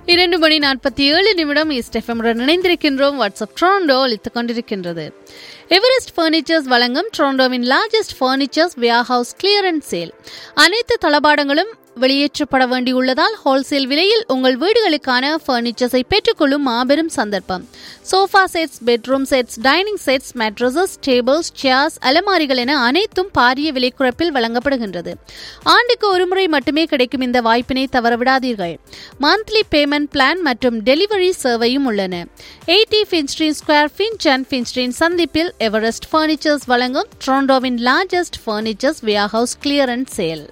இரண்டு மணி நாற்பத்தி ஏழு நிமிடம் இஸ்டெஃபமுடன் இணைந்திருக்கின்றோம் வாட்ஸ்அப் ட்ரோண்டோ அளித்துக் கொண்டிருக்கின்றது எவரெஸ்ட் ஃபர்னிச்சர்ஸ் வழங்கும் ட்ரோண்டோவின் largest furnitures via house clearance sale அனைத்து தளபாடங்களும் வெளியேற்றப்பட வேண்டியுள்ளதால் ஹோல்சேல் விலையில் உங்கள் வீடுகளுக்கான ஃபர்னிச்சர்ஸை பெற்றுக்கொள்ளும் மாபெரும் சந்தர்ப்பம் sofa sets bedroom sets dining sets mattresses tables chairs அலமாரிகள் என அனைத்தும் பாரிய விலைக்குறைப்பில் வழங்கப்படுகின்றது ஆண்டுக்கு ஒருமுறை மட்டுமே கிடைக்கும் இந்த வாய்ப்பினை தவறவிடாதீர்கள் மந்த்லி பேமெண்ட் பிளான் மற்றும் டெலிவரி சேவையும் உள்ளன eighty Finchdene square Finch and Finchdene சந்திப்பில் எவரெஸ்ட் ஃபர்னிச்சர்ஸ் வழங்கும் ட்ரோண்டோவின் largest furnitures via house clearance sale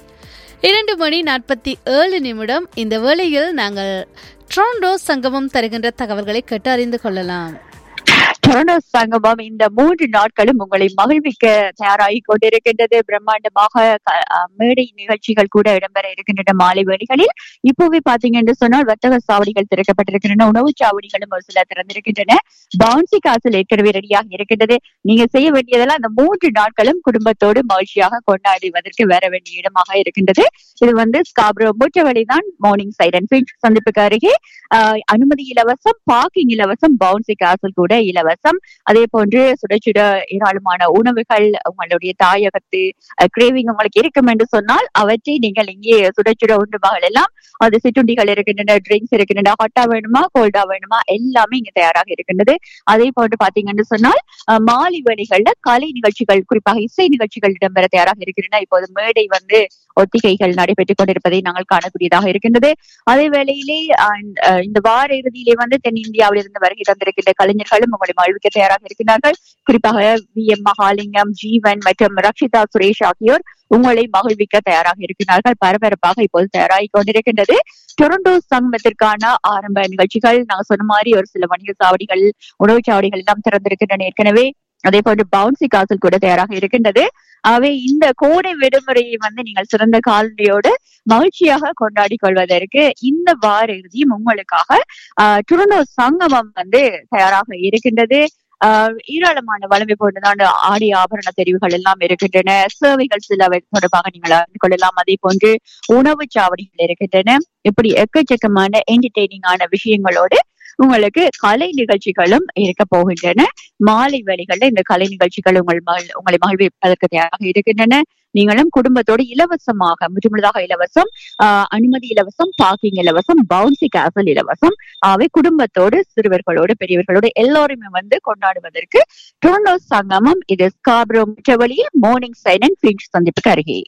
இரண்டு மணி நாற்பத்தி ஏழு நிமிடம் இந்த வேளையில் நாங்கள் ட்ரோண்டோ சங்கமம் தருகின்ற தகவல்களை கேட்டு அறிந்து கொள்ளலாம் டொரண்டோ சங்கமம் இந்த மூன்று நாட்களும் உங்களை மகிழ்விக்க தயாராகி கொண்டிருக்கின்றது பிரம்மாண்டமாக க- அஹ் மேடை நிகழ்ச்சிகள் கூட இடம்பெற இருக்கின்றன மாலை வேளைகளில் இப்போவே பாத்தீங்க என்று சொன்னால் வர்த்தக சாவடிகள் திறக்கப்பட்டிருக்கின்றன உணவு சாவடிகளும் ஒரு சில திறந்திருக்கின்றன பவுன்சி காசல் ஏற்கனவே ரெடியாக இருக்கின்றது நீங்க செய்ய வேண்டியதெல்லாம் அந்த மூன்று நாட்களும் குடும்பத்தோடு மகிழ்ச்சியாக கொண்டாடுவதற்கு வர வேண்டிய இடமாக இருக்கின்றது இது வந்து ஸ்காப்ரோ மூட்டவழி தான் மார்னிங் சைட் அண்ட் பீச் சந்திப்புக்கு அருகே ஆஹ் அனுமதி இலவசம் பார்க்கிங் இலவசம் பவுன்சி காசல் கூட இலவசம் அதே போன்று சுட சுட ஏராளமான உணவுகள் உங்களுடைய தாயகத்து கிரேவிங் உங்களுக்கு இருக்கும் என்று சொன்னால் அவற்றை நீங்கள் இங்கே சுட சுட உணவுகள் எல்லாம் அது சிற்றுண்டிகள் இருக்கின்றன ட்ரிங்க்ஸ் இருக்கின்றன ஹாட்டா வேணுமா கோல்டா வேணுமா எல்லாமே இங்க தயாராக இருக்கின்றது அதே போன்று பாத்தீங்கன்னு சொன்னால் அஹ், மாலை வேளைகள்ல கலை நிகழ்ச்சிகள் குறிப்பாக இசை நிகழ்ச்சிகள் இடம்பெற தயாராக இருக்கின்றன இப்போது மேடை வந்து ஒத்திகைகள் நடைபெற்றுக் கொண்டிருப்பதை நாங்கள் காணக்கூடியதாக இருக்கின்றது அதே வேளையிலே அஹ், அஹ், இந்த வார இறுதியிலே வந்து தென்னிந்தியாவில் இருந்து வருகை தந்திருக்கின்ற கலைஞர்களும் உங்களை மகிழ்விக்க தயாராக இருக்கிறார்கள் குறிப்பாக வி எம் மகாலிங்கம் ஜீவன் மற்றும் ரக்ஷிதா சுரேஷ் ஆகியோர் உங்களை மகிழ்விக்க தயாராக இருக்கிறார்கள் பரபரப்பாக இப்போது தயாராகி கொண்டிருக்கின்றது டொரண்டோ சங்கமத்திற்கான ஆரம்ப நிகழ்ச்சிகள் நாங்க சொன்ன மாதிரி ஒரு சில வணிக சாவடிகள் உணவுச் சாவடிகள் எல்லாம் திறந்திருக்கின்றன ஏற்கனவே அதே போன்று பவுன்சி காசல் கூட தயாராக இருக்கின்றது ஆகவே இந்த கோடை விடுமுறையை வந்து நீங்கள் சிறந்த காலநிலையோடு மகிழ்ச்சியாக கொண்டாடி கொள்வதற்கு இந்த வார இறுதியும் உங்களுக்காக ஆஹ் டொரண்டோ சங்கமம் வந்து தயாராக இருக்கின்றது ஆஹ் ஏராளமான வளமை போன்றதான ஆடி ஆபரண தெரிவுகள் எல்லாம் இருக்கின்றன சேவைகள் சில தொடர்பாக நீங்கள் அறிந்து கொள்ளலாம் அதே போன்று உணவு சாவடிகள் இருக்கின்றன இப்படி எக்கச்சக்கமான என்டர்டெய்னிங்கான விஷயங்களோடு உங்களுக்கு கலை நிகழ்ச்சிகளும் இருக்க போகின்றன மாலை வேளைகள்ல இந்த கலை நிகழ்ச்சிகள் உங்கள் மகள் உங்களை மகிழ்விப்பதற்கு தயாராக இருக்கின்றன நீங்களும் குடும்பத்தோடு இலவசமாக முற்றுமுழுதாக இலவசம் ஆஹ் அனுமதி இலவசம் பார்க்கிங் இலவசம் பவுன்சி கேசல் இலவசம் ஆகவே குடும்பத்தோடு சிறுவர்களோடு பெரியவர்களோடு எல்லோருமே வந்து கொண்டாடுவதற்கு டொரண்டோ சங்கமம் இது ஸ்காப்ரோ முற்றவழியில் மார்னிங் சைட் அண்ட் ஃபீல்ட் சந்திப்புக்கு அருகே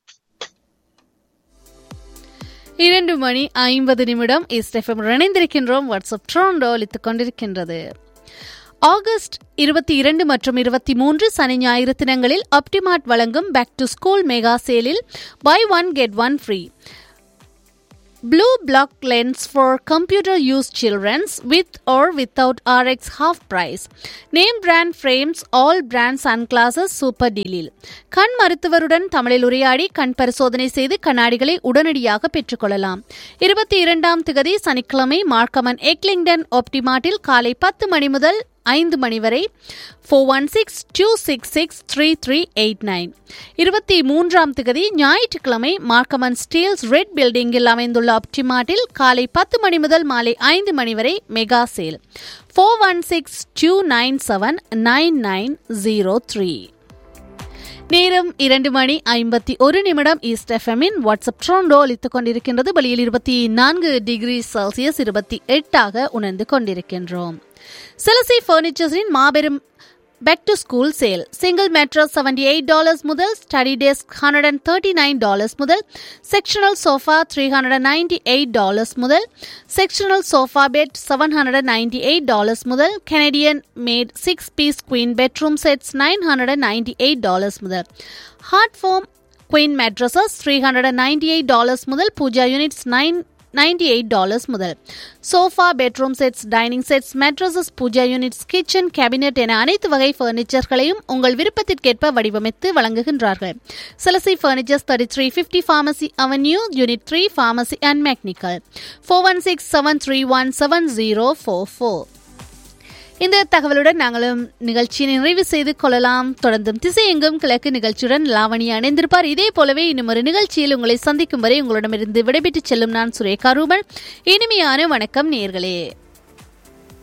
இரண்டு மணி ஐம்பது நிமிடம் இஸ்டெஃபம் இணைந்திருக்கின்றோம் வாட்ஸ்அப் ட்ரோண்டோ அளித்துக் கொண்டிருக்கின்றது ஆகஸ்ட் இருபத்தி இரண்டு மற்றும் இருபத்தி மூன்று சனி ஞாயிறு தினங்களில் ஆப்டிமார்ட் வழங்கும் பேக் டு ஸ்கூல் மெகா சேலில் buy one get one free Blue block lens for computer use children's with or without RX half price. Name brand frames all brands and classes super dealil. கண் மருத்துவருடன் தமிழில் உரையாடி கண் பரிசோதனை செய்து கண்ணாடிகளை உடனடியாக பெற்றுக்கொள்ளலாம் இருபத்தி இரண்டாம் திகதி சனிக்கிழமை மார்க்கமன் எக்லிங்டன் ஆப்டிமார்ட்டில் காலை பத்து மணி முதல் ஐந்து மணி வரை four one six two six six three three eight nine இருபத்தி மூன்றாம் திகதி ஞாயிற்றுக்கிழமை மார்க்கமன் ஸ்டீல்ஸ் ரெட் பில்டிங்கில் அமைந்துள்ள ஆப்டிமார்ட்டில் காலை பத்து மணி முதல் மாலை ஐந்து மணி வரை mega sale four one six two nine seven nine nine zero three நேரம் இரண்டு மணி ஐம்பத்தி ஒரு நிமிடம் ஈஸ்ட் எஃப்எம்மின் வாட்ஸ்அப் ட்ரோண்டோ அளித்துக் கொண்டிருக்கின்றது வெளியில் இருபத்தி நான்கு டிகிரி செல்சியஸ் இருபத்தி எட்டாக உணர்ந்து கொண்டிருக்கின்றோம் செலசி பர்னிச்சர்ஸின் மாபெரும் back to school sale single mattress seventy eight dollars முதல் study desk hundred and thirty nine dollars முதல் sectional sofa three hundred and ninety eight dollars முதல் sectional sofa bed seven hundred and ninety eight dollars முதல் Canadian made six piece queen bedroom sets nine hundred and ninety eight dollars முதல் hard foam queen mattresses three hundred and ninety eight dollars முதல் pooja units nine ninety eight dollars முதல் sofa bedroom sets dining sets mattresses pooja units kitchen cabinet என அனைத்து வகை ஃபர்னிச்சர்களையும் உங்கள் விருப்பத்திற்கேற்ப வடிவமைத்து வழங்குகின்றார்கள் செலசி furnitures thirty three fifty Pharmacy Avenue unit three Pharmacy and McNicoll four one six seven three one seven zero four four இந்த தகவலுடன் நாங்களும் நிகழ்ச்சியை நிறைவு செய்து கொள்ளலாம் தொடர்ந்தும் திசையெங்கும் கிழக்கு நிகழ்ச்சியுடன் லாவணி அணைந்திருப்பார் இதே போலவே இன்னும் ஒரு நிகழ்ச்சியில் உங்களை சந்திக்கும் வரை உங்களிடமிருந்து விடைபெற்று செல்லும் நான் சுரேகா ரூபன் இனிமையான வணக்கம் நேர்களே